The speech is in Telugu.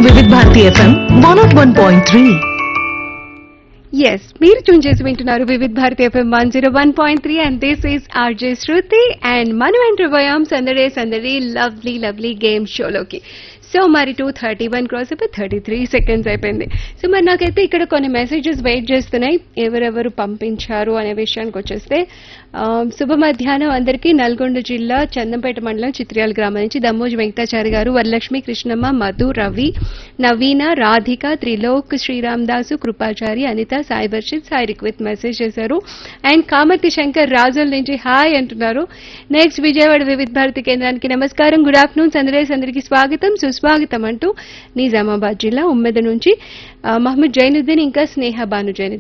వివిధ Bharati FM one naught one point three yes మీరు ట్యూన్ చేసి వింటున్నారు Vividh Bharati FM one zero one point three and this is RJ Shruti and మనం ఎంటర్ పోయాం సందడే సందడి లవ్లీ లవ్లీ గేమ్ షోలోకి సో మరి టూ థర్టీ వన్ క్రాస్ అయిపోయి థర్టీ త్రీ సెకండ్స్ అయిపోయింది సో మరి నాకైతే ఇక్కడ కొన్ని మెసేజెస్ వెయిట్ చేస్తున్నాయి ఎవరెవరు పంపించారు అనే విషయానికి వచ్చేస్తే ఆ, శుభ మధ్యాహ్నం అందరికీ నల్గొండ జిల్లా చందంపేట మండలం చిత్రియాల గ్రామం నుంచి దమ్మోజు వెంకటాచారి గారు వరలక్ష్మి కృష్ణమ్మ మధు రవి నవీన రాధిక త్రిలోక్ శ్రీరామ్ దాసు కృపాచారి అనిత సాయి వర్షిత్ సాయి రిక్విత్ మెసేజ్ చేశారు అండ్ కామర్తి శంకర్ రాజుల నుంచి హాయ్ అంటున్నారు నెక్స్ట్ విజయవాడ వివిధ భారతి కేంద్రానికి నమస్కారం గుడ్ ఆఫ్టర్నూన్ సందరేస్ అందరికీ స్వాగతం సుస్వాగతం అంటూ నిజామాబాద్ జిల్లా ఉమ్మెద నుంచి ఆ, మహమ్మద్ జైనుద్దీన్ ఇంకా స్నేహ బాను జైనుద్దీన్